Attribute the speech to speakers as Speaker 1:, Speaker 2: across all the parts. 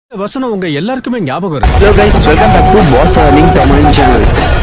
Speaker 1: வசனம் உங்க எல்லாருக்குமே ஞாபகம் இருக்கு
Speaker 2: Hello guys, welcome back to Boss Earning Tamil channel.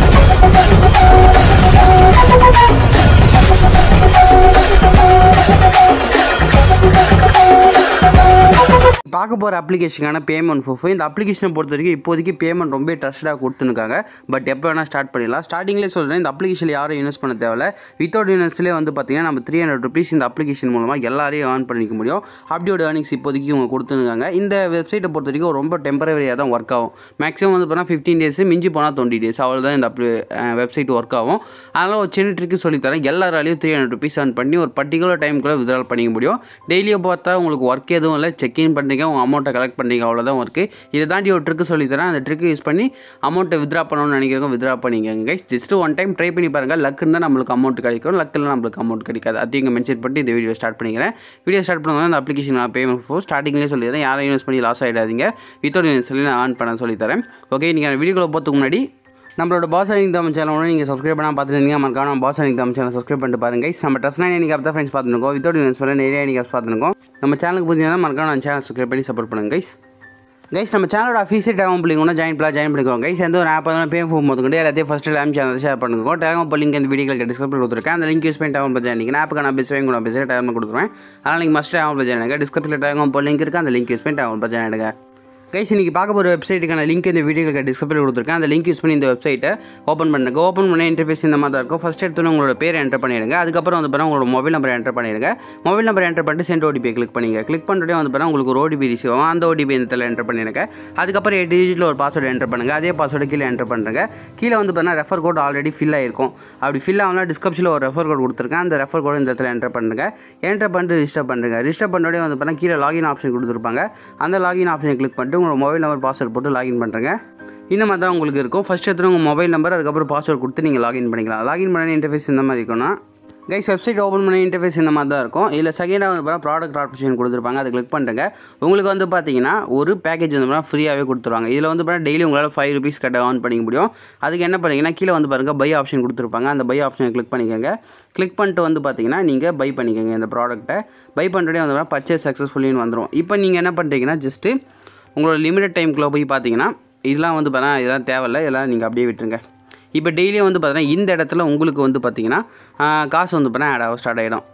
Speaker 3: பார்க்க போகிற அப்ளிகேஷனுக்கான பேமெண்ட் ப்ரூஃப் இந்த அப்ளிகேஷனை பொறுத்த வரைக்கும் இப்போதைக்கு பேமெண்ட் ரொம்ப ட்ரஸ்டாக கொடுத்துருக்காங்க பட் எப்போ வேணால் ஸ்டார்ட் பண்ணிடலாம் ஸ்டார்டிங்லேயே சொல்கிறேன் இந்த அப்ளிகேஷனில் யாரும் இன்வெஸ்ட் பண்ண தேவையில்ல வித்தவுட் இன்வெஸ்ட்லேயே வந்து பார்த்தீங்கன்னா நம்ம த்ரீ ஹண்ட்ரட் ருபீஸ் இந்த அப்ளிகேஷன் மூலமாக எல்லாரையும் ஏர்ன் பண்ணிக்க முடியும் அப்படியோட ஏர்னிங்ஸ் இப்போதைக்கு இவங்க கொடுத்துருக்காங்க இந்த வெப்சைட்டை பொறுத்த வரைக்கும் ரொம்ப டெம்பரவரியாக தான் ஒர்க் ஆகும் மேக்ஸிமம் வந்து பார்த்தா ஃபிஃப்டீன் டேஸ் மிஞ்சி போனால் டுவெண்ட்டி டேஸ் அவ்வளோதான் இந்த அப்ளி வெப்சைட் ஒர்க் ஆகும் அதனால் ஒரு சின்ன ட்ரிக்கு சொல்லித்தரேன் எல்லாராலையும் த்ரீ ஹண்ட்ரட் ருபீஸ் ஏர்ன் பண்ணி ஒரு பர்டிகுலர் டைமுக்குள்ளே வித்ட்ரால் பண்ணிக்க முடியும் டெய்லியும் பார்த்தா உங்களுக்கு ஒர்க் எதுவும் இல்லை செக்இன் பண்ணுறீங்க உங்கள் அமௌண்ட்டை கலெக்ட் பண்ணுறீங்க அவ்வளோதான் ஒர்க்கு இதை தாண்டி ஒரு ட்ரிக்கு சொல்லித்தரேன் அந்த ட்ரிக்கு யூஸ் பண்ணி அமௌண்ட்டை வித்ரா பண்ணணும்னு நினைக்கிறவங்க வித்ரா பண்ணிக்கங்க guys just one time try பண்ணி பாருங்கள் லக் இருந்தால் நம்மளுக்கு அமௌண்ட் கிடைக்கும் லக் இல்லை நம்மளுக்கு அமௌண்ட் கிடைக்காது அதையும் இங்கே மென்ஷன் பண்ணி இந்த வீடியோ ஸ்டார்ட் பண்ணிக்கிறேன் வீடியோ ஸ்டார்ட் பண்ணும்போது அந்த அப்ளிகேஷன் பேமெண்ட் ஃபோர் ஸ்டார்டிங்லேயே சொல்லிடுறேன் யாரும் யூஸ் பண்ணி லாஸ் ஆகிடாதீங்க வித்தவுட் இன்வெஸ்ட்லேயே நான் ஆன் பண்ண சொல்லித்தரேன் ஓகே நீங்கள் வீடியோக்குள்ள போகிறதுக்கு முன்னாடி நம்மளோட பாஸ் அனிங் தமிழ் சேனல் நீங்கள் சப்ஸ்கிரைப் பண்ணால் பார்த்துருந்தீங்க மறக்காம பாஸ் அனிங் தமிழ் சேனல் சப்ஸ்கிரைப் பண்ணிட்டு பாருங்க guys. நம்ம ட்ரெஸ் நைன் நீங்கள் தான் ஃப்ரெண்ட்ஸ் பார்த்துருக்கோம் வித்தவுட் இன்வெஸ்ட் பண்ண நிறைய நீங்கள் பார்த்துருக்கோம் நம்ம சேனலுக்கு புரிஞ்சுன்னா மறக்காம நம்ம சேனல் சப்ஸ்கிரைப் பண்ணி சப்போர்ட் பண்ணுங்க கைஸ் கைஸ் நம்ம சேனலோட அஃபீஷியல் டேகம் பிள்ளைங்க ஜாயின் பண்ணலாம் ஜாயின் பண்ணிக்கோங்க கைஸ் எந்த ஒரு ஆப் வந்து பே ஃபோம் போதுக்கிட்டு எல்லாத்தையும் ஃபஸ்ட் டைம் சேனல் ஷேர் பண்ணுங்க டேகம் லிங்க் இந்த வீடியோக்கு டிஸ்கிரிப்ஷன் கொடுத்துருக்கேன் அந்த லிங்க் யூஸ் பண்ணி டேகம் ஜாயின் பண்ணிங்க ஆப்புக்கு நான் பேசுவேன் கூட பேசுகிறேன் டேகம் கொடுத்துருவேன் அதனால் நீங்கள் மஸ்ட் டேகம் ஜாயின் பண்ணுங்க டிஸ்கிரிப்ஷனில் டேகம் லிங்க் இருக்குது அந்த லிங்க் யூஸ் பண்ணி டேகம் ஜாயின் பண்ணுங்க கைஸ் இன்றைக்கி பார்க்க போகிற வெப்சைட்டுக்கான லிங்க் இந்த வீடியோக்கு டிஸ்கிரிப்ஷனில் கொடுத்துருக்கேன் அந்த லிங்க் யூஸ் பண்ணி இந்த வெப்சைட்டை ஓப்பன் பண்ணுங்க ஓப்பன் பண்ண இன்டர்ஃபேஸ் இந்த மாதிரி தான் இருக்கும் ஃபஸ்ட் எடுத்து உங்களோட பேர் என்டர் பண்ணிடுங்க அதுக்கப்புறம் வந்து பாருங்க உங்களோட மொபைல் நம்பர் என்டர் பண்ணிடுங்க மொபைல் நம்பர் என்டர் பண்ணிட்டு சென்ட் ஓடிபி கிளிக் பண்ணிங்க கிளிக் பண்ணிட்டு வந்து பாருங்க உங்களுக்கு ஒரு ஓடிபி ரிசீவ் ஆகும் அந்த ஓடிபி இந்த இடத்துல என்டர் பண்ணிடுங்க அதுக்கப்புறம் எட்டு டிஜிட்டில் ஒரு பாஸ்வேர்டு என்டர் பண்ணுங்கள் அதே பாஸ்வேர்டு கீழே என்டர் பண்ணுறங்க கீழே வந்து பார்த்தீங்கன்னா ரெஃபர் கோட் ஆல்ரெடி ஃபில் ஆயிருக்கும் அப்படி ஃபில் ஆகலாம் டிஸ்கிரிப்ஷனில் ஒரு ரெஃபர் கோட் கொடுத்துருக்கேன் அந்த ரெஃபர் கோட் இந்த இடத்துல என்டர் பண்ணுங்க என்டர் பண்ணிட்டு ரிஜிஸ்டர் பண்ணுங்க ரிஜிஸ்டர் பண்ணோடய வந்து பார்த்தீங்கன்னா கீழே லாகின் ஆப்ஷன் கொடுத்துருப்பாங்க அந்த லாகின் ஆப்ஷனை கிளிக் பண்ணிட்டு உங்களோட மொபைல் நம்பர் பாஸ்வேர்ட் போட்டு லாகின் பண்ணுறங்க இந்த மாதிரி தான் உங்களுக்கு இருக்கும் ஃபஸ்ட் எடுத்து உங்கள் மொபைல் நம்பர் அதுக்கப்புறம் பாஸ்வேர்ட் கொடுத்து நீங்கள் லாகின் பண்ணிக்கலாம் லாகின் பண்ண இன்டர்ஃபேஸ் இந்த மாதிரி இருக்கும்னா கைஸ் வெப்சைட் ஓப்பன் பண்ண இன்டர்ஃபேஸ் இந்த மாதிரி தான் இருக்கும் இதில் செகண்டாக வந்து பார்த்தா ப்ராடக்ட் ஆப்ஷன் கொடுத்துருப்பாங்க அதை கிளிக் பண்ணுறங்க உங்களுக்கு வந்து பார்த்தீங்கன்னா ஒரு பேக்கேஜ் வந்து பார்த்தா ஃப்ரீயாகவே கொடுத்துருவாங்க இதில் வந்து பார்த்தா டெய்லி உங்களால் ஃபைவ் ருபீஸ் கட்ட ஆன் பண்ணிக்க முடியும் அதுக்கு என்ன பண்ணீங்கன்னா கீழே வந்து பாருங்கள் பை ஆப்ஷன் கொடுத்துருப்பாங்க அந்த பை ஆப்ஷனை கிளிக் பண்ணிக்கோங்க கிளிக் பண்ணிட்டு வந்து பார்த்தீங்கன்னா நீங்கள் பை பண்ணிக்கோங்க இந்த ப்ராடக்ட்டை பை பண்ணுறதே வந்து பர்ச்சேஸ் சக்ஸஸ்ஃபுல்லின்னு வந்துடும் இப்போ நீங்கள் என்ன பண்ணுறீங்கன்னா ஜஸ்ட்டு உங்களோட லிமிடெட் டைம்குள்ளே போய் பார்த்தீங்கன்னா இதெல்லாம் வந்து பார்த்தா இதெல்லாம் தேவையில்ல இதெல்லாம் நீங்கள் அப்படியே விட்டுருங்க இப்போ டெய்லியும் வந்து பார்த்தீங்கன்னா இந்த இடத்துல உங்களுக்கு வந்து பார்த்தீங்கன்னா ஆஹ், காசு வந்து பார்த்தீங்கன்னா ஆட் ஆக ஸ்டார்ட் ஆகிடும்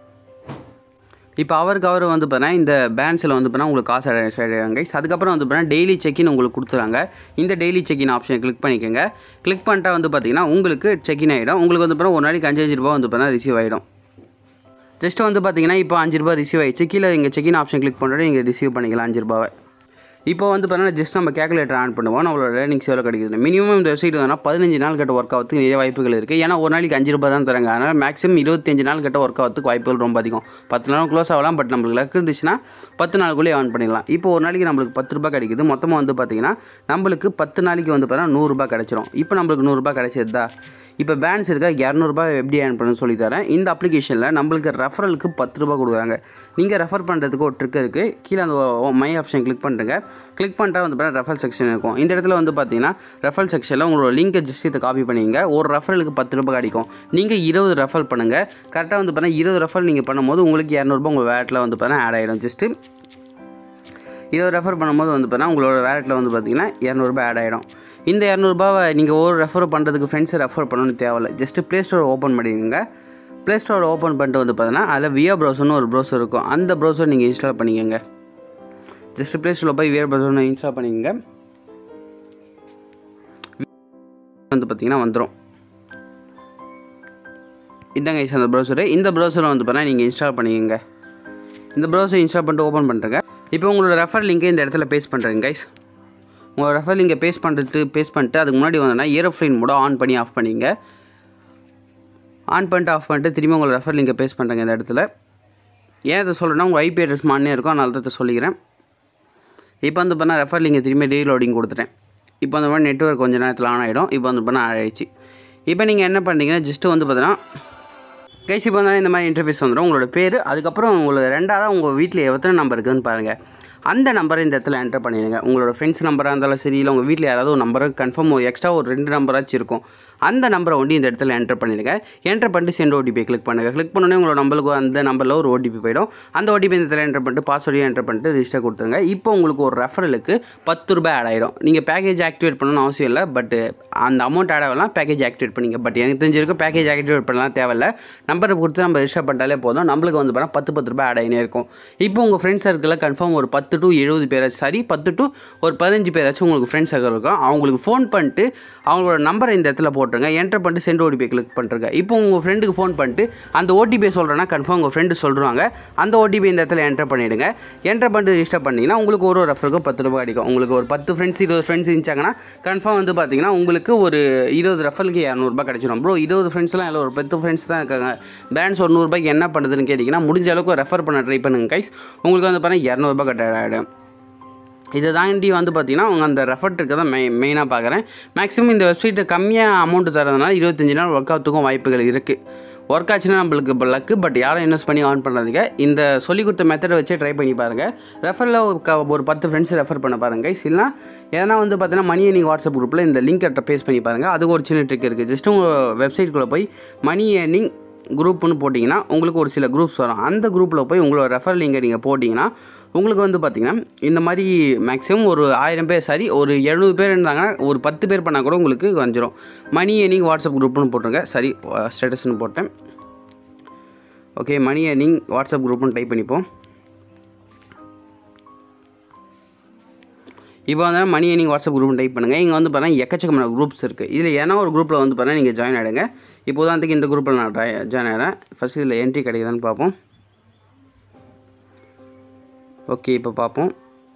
Speaker 3: இப்போ அவருக்கு அவர் வந்து பார்த்தீங்கன்னா இந்த பேன்ஸில் வந்து பார்த்தீங்கன்னா உங்களுக்கு காசு ஆட் ஆகிடுங்க அதுக்கப்புறம் வந்து பார்த்தீங்கன்னா டெய்லி செக்இன் உங்களுக்கு கொடுத்துறாங்க இந்த டெய்லி செக்இன் ஆப்ஷனை கிளிக் பண்ணிக்கோங்க கிளிக் பண்ணிட்டா வந்து பார்த்தீங்கன்னா உங்களுக்கு செக்இன் ஆகிடும் உங்களுக்கு வந்து பார்த்தீங்கன்னா ஒரு நாளைக்கு அஞ்சு அஞ்சு ரூபா வந்து பார்த்தீங்கன்னா ரிசீவ் ஆகிடும் ஜஸ்ட் வந்து பார்த்தீங்கன்னா இப்போ அஞ்சு ரூபா ரிசீவ் ஆயிடுச்சு கீழே இங்கே செக்இன் ஆப்ஷன் கிளிக் பண்ணுறது நீங்கள் ரிசீவ் பண்ணிக்கலாம் அஞ்சு ரூபாவை இப்போ வந்து பார்த்தீங்கன்னா ஜஸ்ட் நம்ம கேல்குலேட்டர் ஆன் பண்ணுவோம் நம்மளோட லேர்னிங்ஸ் எவ்வளோ கிடைக்குது மினிமம் இந்த வெப்சைட் வந்து பதினஞ்சு நாள் கிட்ட ஒர்க் ஆகிறதுக்கு நிறைய வாய்ப்புகள் இருக்குது ஏன்னா ஒரு நாளைக்கு அஞ்சு ரூபாய் தான் தராங்க அதனால் மேக்ஸிமம் இருபத்தஞ்சு நாள் கிட்ட ஒர்க் ஆகிறதுக்கு வாய்ப்புகள் ரொம்ப அதிகம் பத்து நாள் க்ளோஸ் ஆகலாம் பட் நம்மளுக்கு லக் இருந்துச்சுன்னா பத்து நாளுக்குள்ளேயே ஆன் பண்ணிடலாம் இப்போ ஒரு நாளைக்கு நம்மளுக்கு பத்து ரூபாய் கிடைக்குது மொத்தமாக வந்து பார்த்தீங்கன்னா நம்மளுக்கு பத்து நாளைக்கு வந்து பார்த்தீங்கன்னா நூறுரூபா கிடைச்சிரும் இப்போ நம்மளுக்கு நூறுரூபா கிடைச்சதா இப்போ பேன்ஸ் இருக்கா இரநூறுபா எப்படி ஏர்ன் பண்ணணும்னு சொல்லி தரேன் இந்த அப்ளிகேஷனில் நம்மளுக்கு ரெஃபரலுக்கு பத்து ரூபா கொடுக்குறாங்க நீங்கள் ரெஃபர் பண்ணுறதுக்கு ஒரு ட்ரிக் இருக்குது கீழே அந்த மை ஆப்ஷன் கிளிக் பண்ணுறங்க கிளிக் பண்ணிட்டா வந்து பார்த்தீங்கன்னா ரெஃபர் செக்ஷன் இருக்கும் இந்த இடத்துல வந்து பார்த்தீங்கன்னா ரெஃபர் செக்ஷனில் உங்களோட லிங்கை ஜஸ்ட் இதை காப்பி பண்ணிங்க ஒரு ரெஃபரலுக்கு பத்து ரூபாய் கிடைக்கும் நீங்கள் இருபது ரெஃபர் பண்ணுங்கள் கரெக்டாக வந்து பார்த்தீங்கன்னா இருபது ரெஃபர் நீங்கள் பண்ணும்போது உங்களுக்கு இரநூறுபா உங்கள் வேட்டில் வந்து பார்த்தீங்கன்னா ஆட் ஆகிடும் ஜஸ்ட்டு இதை ரெஃபர் பண்ணும்போது வந்து பார்த்தீங்கன்னா உங்களோட வேலெட்டில் வந்து பார்த்தீங்கன்னா இரநூறுபா ஆட் ஆகிடும் இந்த இரநூறுபாவை நீங்கள் ஒரு ரெஃபர் பண்ணுறதுக்கு ஃப்ரெண்ட்ஸை ரெஃபர் பண்ணணும்னு தேவையில்ல ஜஸ்ட்டு ப்ளே ஸ்டோர் ஓப்பன் பண்ணிடுங்க ப்ளே ஸ்டோர் ஓப்பன் பண்ணிட்டு வந்து பார்த்தீங்கன்னா அதில் வியோ ப்ரௌசர்னு ஒரு ப்ரௌசர் இருக்கும் அந்த ப்ரௌசர் நீங்கள் இன்ஸ்டால் பண்ணிக்கோங்க ஜஸ்ட் ப்ளே ஸ்டோரில் போய் வியோ ப்ரௌசர்னு இன்ஸ்டால் பண்ணிக்கோங்க வந்து பார்த்தீங்கன்னா வந்துடும் இதாங்க ஐஸ் அந்த ப்ரௌசரு இந்த ப்ரௌசரை வந்து பார்த்தீங்கன்னா நீங்கள் இன்ஸ்டால் பண்ணிக்கோங்க இந்த ப்ரௌசர் இன்ஸ்டால் பண்ணிட்டு ஓப்பன் பண்ணுறேங்க இப்போ உங்களோட ரெஃபர் லிங்கை இந்த இடத்துல பேஸ்ட் பண்ணுறேங்க கைஸ் உங்களோட ரெஃபர் லிங்கை பேஸ்ட் பண்ணுறது பேஸ்ட் பண்ணிட்டு அதுக்கு முன்னாடி வந்தோன்னா ஏரோஃப்ளைன் மூட ஆன் பண்ணி ஆஃப் பண்ணிங்க ஆன் பண்ணிட்டு ஆஃப் பண்ணிட்டு திரும்பி உங்களோட ரெஃபர் லிங்கை பேஸ்ட் பண்ணுறேங்க இந்த இடத்துல ஏன் இதை சொல்கிறேன்னா உங்கள் ஐபி அட்ரஸ் மானே இருக்கும் அதனால தான் இதை சொல்லிக்கிறேன் இப்போ வந்து பண்ணால் ரெஃபர் லிங்கை திரும்பி ரீலோடிங் கொடுத்துட்டேன் இப்போ அந்த மாதிரி நெட்ஒர்க் கொஞ்சம் நேரத்தில் ஆன் ஆகிடும் இப்போ வந்து பண்ணால் ஆயிடுச்சு இப்போ நீங்கள் என்ன பண்ணுறீங்கன்னா ஜஸ்ட்டு வந்து பார்த்தீங்கன்னா கைஸ் இப்போ வந்தாலும் இந்த மாதிரி இன்டர்ஃபேஸ் வந்துடும் உங்களோட பேர் அதுக்கப்புறம் உங்களுக்கு ரெண்டாவது உங்கள் வீட்டில் எத்தனை நம்பர் இருக்குதுன்னு பாருங்கள் அந்த நம்பரை இந்த இடத்துல என்டர் பண்ணிடுங்க உங்களோட ஃப்ரெண்ட்ஸ் நம்பராக இருந்தாலும் சரி இல்லை உங்கள் வீட்டில் யாராவது ஒரு நம்பரை கன்ஃபார்ம் எக்ஸ்ட்ரா ஒரு ரெண்டு நம்பராச்சும் இருக்கும் அந்த நம்பரை ஒண்டி இந்த இடத்துல என்டர் பண்ணிடுங்க என்டர் பண்ணிட்டு சென்ட் ஓடிபி கிளிக் பண்ணுங்கள் கிளிக் பண்ணோடனே உங்களோட நம்பருக்கு அந்த நம்பரில் ஒரு ஓடிபி போயிடும் அந்த ஓடிபி இந்த இடத்துல என்டர் பண்ணிட்டு பாஸ்வேர்டையும் என்டர் பண்ணிட்டு ரிஜிஸ்டர் கொடுத்துருங்க இப்போ உங்களுக்கு ஒரு ரெஃபரலுக்கு பத்து ரூபாய் ஆட் ஆயிடும் நீங்கள் பேக்கேஜ் ஆக்டிவேட் பண்ணணும்னு அவசியம் இல்லை பட் அந்த அமௌண்ட் ஆட் ஆகலாம் பேக்கேஜ் ஆக்டிவேட் பண்ணிங்க பட் எனக்கு தெரிஞ்சிருக்கும் பேக்கேஜ் ஆக்டிவேட் பண்ணலாம் தேவையில்ல நம்பரை கொடுத்து நம்ம ரிஜிஸ்டர் பண்ணிட்டாலே போதும் நம்மளுக்கு வந்து பார்த்தா பத்து பத்து ரூபாய் ஆட் ஆகினே இருக்கும் இப்போ உங்கள் ஃப்ரெண்ட்ஸ் சர்க்கிளில் கன்ஃபார்ம் ஒரு பத்து டு எழுபது பேராச்சும் சாரி பத்து டு ஒரு பதினஞ்சு பேராச்சும் உங்களுக்கு ஃப்ரெண்ட்ஸ் சர்க்கிள் இருக்கும் அவங்களுக்கு ஃபோன் பண்ணிட்டு அவங்களோட நம்பரை இந்த இடத்துல போட்டுருங்க என்டர் பண்ணிட்டு சென்ட் ஓடிபி கிளிக் பண்ணுறங்க இப்போ உங்கள் ஃப்ரெண்டுக்கு ஃபோன் பண்ணிட்டு அந்த ஓடிபி சொல்கிறேன்னா கன்ஃபார்ம் உங்கள் ஃப்ரெண்டு சொல்கிறாங்க அந்த ஓடிபி இந்த இடத்துல என்டர் பண்ணிவிடுங்க என்டர் பண்ணிட்டு ரிஜிஸ்டர் பண்ணிங்கன்னா உங்களுக்கு ஒரு ஒரு ரெஃபருக்கு பத்து ரூபாய் கிடைக்கும் உங்களுக்கு ஒரு பத்து ஃப்ரெண்ட்ஸ் இருபது ஃப்ரெண்ட்ஸ் இருந்துச்சாங்கன்னா கன்ஃபார்ம் வந்து பார்த்தீங்கன்னா உங்களுக்கு ஒரு இருபது ரெஃபருக்கு இரநூறுபா கிடைச்சிடும் ப்ரோ இருபது ஃப்ரெண்ட்ஸ்லாம் இல்லை ஒரு பத்து ஃப்ரெண்ட்ஸ் தான் இருக்காங்க பேலன்ஸ் ஒரு நூறுபாய்க்கு என்ன பண்ணுறதுன்னு கேட்டிங்கன்னா முடிஞ்ச அளவுக்கு ரெஃபர் பண்ண ட்ரை பண்ணுங்க கைஸ் உங்களுக்கு வந்து பார்த்தீங்கன்னா இரநூறுபா கட்ட ஆகிடும் இதை தாண்டி வந்து பார்த்தீங்கன்னா அவங்க அந்த ரெஃபர்ட் இருக்க தான் மெய் மெயினாக பார்க்குறேன் மேக்ஸிமம் இந்த வெப்சைட்டை கம்மியாக அமௌண்ட் தரதுனால இருபத்தஞ்சி நாள் ஒர்க் ஆகிறதுக்கும் வாய்ப்புகள் இருக்குது ஒர்க் ஆச்சுன்னா நம்மளுக்கு இப்போ லக்கு பட் யாரும் இன்வெஸ்ட் பண்ணி ஆன் பண்ணுறதுக்கு இந்த சொல்லி கொடுத்த மெத்தடை வச்சே ட்ரை பண்ணி பாருங்கள் ரெஃபரில் ஒரு க ஒரு பத்து ஃப்ரெண்ட்ஸ் ரெஃபர் பண்ண பாருங்கள் இல்லைனா ஏன்னா வந்து பார்த்தீங்கன்னா மணி ஏர்னிங் வாட்ஸ்அப் குரூப்பில் இந்த லிங்க் பேஸ் பண்ணி பாருங்கள் அதுக்கு ஒரு சின்ன ட்ரிக் இருக்குது ஜஸ்ட் உங்கள் வெப்சைட்குள்ளே போய் மணி ஏர்னிங் குரூப்னு போட்டிங்கன்னா உங்களுக்கு ஒரு சில குரூப்ஸ் வரும் அந்த குரூப்பில் போய் உங்களோட ரெஃபர் லிங்கை நீங்கள் போட்டிங்கன்னா உங்களுக்கு வந்து பார்த்திங்கன்னா இந்த மாதிரி மேக்ஸிமம் ஒரு ஆயிரம் பேர் சாரி ஒரு எழுநூறு பேர் இருந்தாங்கன்னா ஒரு பத்து பேர் பண்ணால் கூட உங்களுக்கு வந்துடும் மணி ஏர்னிங் வாட்ஸ்அப் குரூப்னு போட்டுருங்க சரி ஸ்டேட்டஸ்னு போட்டேன் ஓகே மணி ஏர்னிங் வாட்ஸ்அப் குரூப்னு டைப் பண்ணிப்போம் இப்போ வந்து money earning WhatsApp group type பண்ணுங்கள் இங்கே வந்து பார்த்தீங்கன்னா எக்கச்சக்கமான குரூப்ஸ் இருக்குது இதில் ஏன்னா ஒரு குரூப்பில் வந்து பார்த்தீங்கன்னா நீங்கள் ஜாயின் ஆகிடுங்க இப்போ உதாரணத்துக்கு இந்த குரூப்பில் நான் ஜாயின் ஆகிறேன் ஃபஸ்ட் இதில் என்ட்ரி கிடைக்குதான்னு பார்ப்போம் ஓகே இப்போ பார்ப்போம்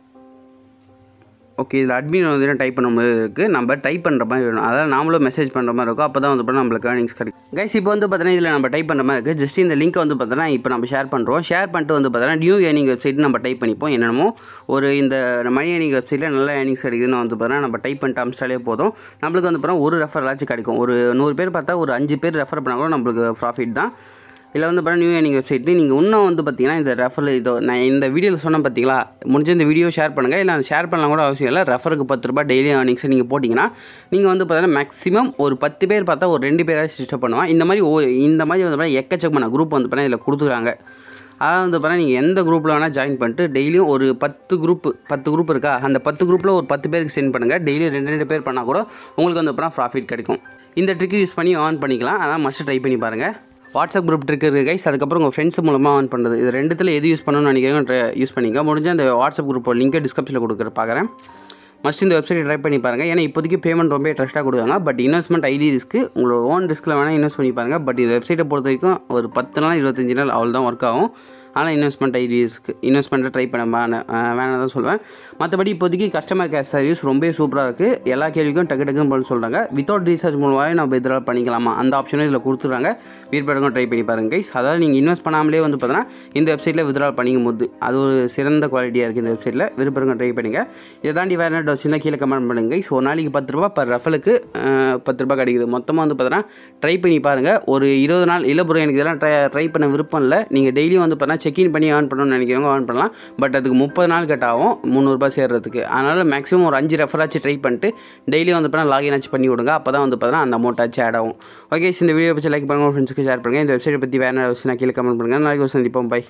Speaker 3: ஓகே இதில் அட்மின் வந்து டைப் பண்ண மாதிரி இருக்குது நம்ம டைப் பண்ணுற மாதிரி வேணும் அதாவது நாமளும் மெசேஜ் பண்ணுற மாதிரி இருக்கும் அப்போ தான் வந்து பார்த்தா நம்மளுக்கு ஏர்னிங்ஸ் கிடைக்கும் கைஸ் இப்போ வந்து பார்த்தீங்கன்னா இதில் நம்ம டைப் பண்ணுற மாதிரி இருக்குது ஜஸ்ட் இந்த லிங்க் வந்து பார்த்தீங்கன்னா இப்போ நம்ம ஷேர் பண்ணுறோம் ஷேர் பண்ணிட்டு வந்து பார்த்தீங்கன்னா நியூ ஏர்னிங் வெப்சைட் நம்ம டைப் பண்ணிப்போம் என்னென்னமோ ஒரு இந்த மணி ஏர்னிங் வெப்சைட்டில் நல்ல ஏர்னிங்ஸ் கிடைக்குதுன்னு வந்து பார்த்தீங்கன்னா நம்ம டைப் பண்ணிட்டு அமிச்சாலே போதும் நம்மளுக்கு வந்து பார்த்தீங்கன்னா ஒரு ரெஃபர் கிடைக்கும் ஒரு நூறு பேர் பார்த்தா ஒரு அஞ்சு பேர் ரெஃபர் பண்ணால் கூட நம்மளுக்கு ப்ராஃபிட் தான் இதில் வந்து பார்த்தீங்கன்னா நியூ ஏர்னிங் வெப்சைட் நீங்கள் இன்னும் வந்து பார்த்தீங்கன்னா இந்த ரெஃபர் இதோ நான் இந்த வீடியோவில் சொன்னேன் பார்த்தீங்களா முடிஞ்ச இந்த வீடியோ ஷேர் பண்ணுங்கள் இல்லை அந்த ஷேர் பண்ணலாம் கூட அவசியம் இல்லை ரெஃபருக்கு பத்து ரூபாய் டெய்லி ஏர்னிங்ஸை நீங்கள் போட்டிங்கன்னா நீங்கள் வந்து பார்த்தீங்கன்னா மேக்ஸிமம் ஒரு பத்து பேர் பார்த்தா ஒரு ரெண்டு பேராக சிஸ்டம் பண்ணுவான் இந்த மாதிரி ஓ இந்த மாதிரி வந்து பார்த்தீங்கன்னா எக்கச்சக்கமான குரூப் வந்து பார்த்தீங்கன்னா இதில் கொடுத்துருக்காங்க அதாவது வந்து பார்த்தீங்கன்னா நீங்கள் எந்த குரூப்பில் வேணால் ஜாயின் பண்ணிட்டு டெய்லியும் ஒரு பத்து குரூப் பத்து குரூப் இருக்கா அந்த பத்து குரூப்பில் ஒரு பத்து பேருக்கு சென்ட் பண்ணுங்கள் டெய்லி ரெண்டு ரெண்டு பேர் பண்ணால் கூட உங்களுக்கு வந்து அப்புறம் ப்ராஃபிட் கிடைக்கும் இந்த ட்ரிக் யூஸ் பண்ணி ஆன் பண்ணிக்கலாம் அதனால் மஸ்ட் ட்ரை பண்ணி பாருங்கள் வாட்ஸ்அப் குரூப் ட்ரிக் இருக்குது கைஸ் அதுக்கப்புறம் உங்கள் ஃப்ரெண்ட்ஸ் மூலமாக ஆன் பண்ணுறது இது ரெண்டுத்தில் எது யூஸ் பண்ணணும்னு நினைக்கிறீங்க யூஸ் பண்ணிங்க முடிஞ்ச அந்த வாட்ஸ்அப் குரூப் லிங்கை டிஸ்கிரிப்ஷனில் கொடுக்குற பார்க்குறேன் மஸ்ட் இந்த வெப்சைட் ட்ரை பண்ணி பாருங்கள் ஏன்னா இப்போதைக்கு பேமெண்ட் ரொம்ப ட்ரஸ்ட்டாக கொடுக்குறாங்க பட் இன்வெஸ்ட்மெண்ட் ஐடி ரிஸ்க்கு உங்களோட ஓன் ரிஸ்க்கில் வேணால் இன்வெஸ்ட் பண்ணி பாருங்கள் பட் இந்த வெப்சைட்டை பொறுத்த வரைக்கும் ஒரு பத்து நாள் இருபத்தஞ்சு நாள் அவ்வளோ தான் ஒர்க் ஆகும் ஆனால் இன்வெஸ்ட்மெண்ட் ஐடிஸ்க்கு இன்வெஸ்ட்மெண்ட்டை ட்ரை பண்ண வேணாம் தான் சொல்லுவேன் மற்றபடி இப்போதைக்கு கஸ்டமர் கேர் சர்வீஸ் ரொம்ப சூப்பராக இருக்குது எல்லா கேள்விக்கும் டக்கு டக்குன்னு பதில் சொல்கிறாங்க வித்தவுட் ரீசார்ஜ் மூலமாகவே நம்ம இதில் பண்ணிக்கலாமா அந்த ஆப்ஷனும் இதில் கொடுத்துட்றாங்க வீட்படுக்கும் ட்ரை பண்ணி பாருங்க கைஸ் அதாவது நீங்கள் இன்வெஸ்ட் பண்ணாமலே வந்து பார்த்தீங்கன்னா இந்த வெப்சைட்டில் வித்ட்ரால் பண்ணிக்கும் போது அது ஒரு சிறந்த குவாலிட்டியாக இருக்குது இந்த வெப்சைட்டில் விருப்பம் ட்ரை பண்ணுங்க இதை தாண்டி வேறு என்ன சின்ன கீழே கமெண்ட் பண்ணுங்க கைஸ் ஒரு நாளைக்கு பத்து ரூபா பர் ரெஃபலுக்கு பத்து ரூபா கிடைக்குது மொத்தமாக வந்து பார்த்தீங்கன்னா ட்ரை பண்ணி பாருங்கள் ஒரு இருபது நாள் இல்லை ப்ரோ எனக்கு இதெல்லாம் ட்ரை ட்ரை பண்ண விருப்பம் இல்லை நீங்கள் டெய்லியும் வந்து பார்த்தீங்கன்னா செக்இன் பண்ணி ஆன் பண்ணணும்னு நினைக்கிறவங்க ஆன் பண்ணலாம் பட் அதுக்கு முப்பது நாள் கட் ஆகும் முந்நூறுபா சேர்றதுக்கு அதனால் மேக்ஸிமம் ஒரு அஞ்சு ரெஃபராச்சு ட்ரை பண்ணிட்டு டெய்லியும் வந்து பார்த்தீங்கன்னா லாகின் ஆச்சு பண்ணி விடுங்க அப்போ தான் வந்து பார்த்தீங்கன்னா அந்த அமௌண்ட் ஆச்சு ஆட் ஆகும் ஓகே இந்த வீடியோ பற்றி லைக் பண்ணுங்கள் ஃப்ரெண்ட்ஸுக்கு ஷேர் பண்ணுங்கள் இந்த வெப்சைட்டை பற்றி வேறு விஷயம் கீழே கமெண்ட் பண்ணுங்கள் நாளைக்கு ஒரு சந்திப்போம் பை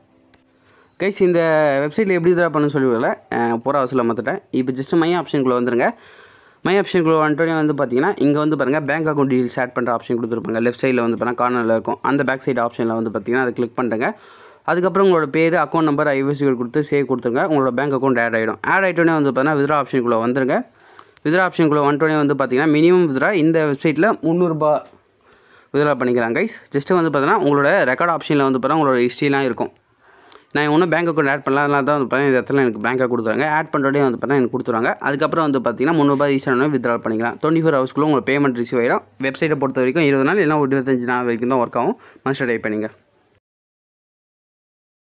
Speaker 3: கைஸ் இந்த வெப்சைட்டில் எப்படி தான் பண்ணு சொல்லி விடல போகிற அவசரம் மற்றுட்டேன் இப்போ ஜஸ்ட் மை ஆப்ஷனுக்குள்ளே வந்துருங்க மை ஆப்ஷனுக்குள்ளே வந்துட்டோடனே வந்து பார்த்தீங்கன்னா இங்கே வந்து பாருங்கள் பேங்க் அக்கௌண்ட் டீல்ஸ் ஆட் பண்ணுற ஆப்ஷன் கொடுத்துருப்பாங்க லெஃப்ட் சைடில் வந்து பார்த்தீங்கன்னா கார்னரில் இருக்கும் அந்த பேக் சைடு ஆப்ஷனில் வந்து பார்த்தீங்கன்னா அதை கிளிக் பண்ணுறேங்க அதுக்கப்புறம் உங்களோட பேர் அக்கௌண்ட் நம்பர் ஐஎஃப்எஸ்சி கொடுத்து சேவ் கொடுத்துருங்க உங்களோட பேங்க் அக்கௌண்ட் ஆட் ஆகிடும் ஆட் ஆகிட்டோன்னே வந்து பார்த்தீங்கன்னா வித்ரா ஆப்ஷனுக்குள்ளே வந்துருங்க வித்ரா ஆப்ஷனுக்குள்ளே வந்துட்டோடனே வந்து பார்த்தீங்கன்னா மினிமம் வித்ரா இந்த வெப்சைட்டில் முந்நூறுரூபா வித்ரா பண்ணிக்கலாம் கைஸ் ஜஸ்ட்டு வந்து பார்த்தீங்கன்னா உங்களோட ரெக்கார்ட் ஆப்ஷனில் வந்து பார்த்தீங்கன்னா உங்களோட ஹிஸ்ட்ரிலாம் இருக்கும் நான் இன்னும் பேங்க் அக்கௌண்ட் ஆட் பண்ணலாம் அதனால தான் வந்து பார்த்தீங்கன்னா இந்த இடத்துல எனக்கு பேங்க் கொடுத்துறாங்க ஆட் பண்ணுறதே வந்து பார்த்தீங்கன்னா எனக்கு கொடுத்துருவாங்க அதுக்கப்புறம் வந்து பார்த்தீங்கன்னா முந்நூறுபா ஈஸியான வித்ரா பண்ணிக்கலாம் டுவெண்ட்டி ஃபோர் ஹவர்ஸ்க்குள்ள உங்களுக்கு பேமெண்ட் ரிசீவ் ஆகிடும் வெப்சைட்டை பொறுத்த வரைக்கும் இருபது நாள் இல்லைனா ஒரு இருபத்தஞ்சு நாள் வரைக்கும் தான் ஒர்க் ஆகும் மஸ்ட் டைப் பண்ணிங்க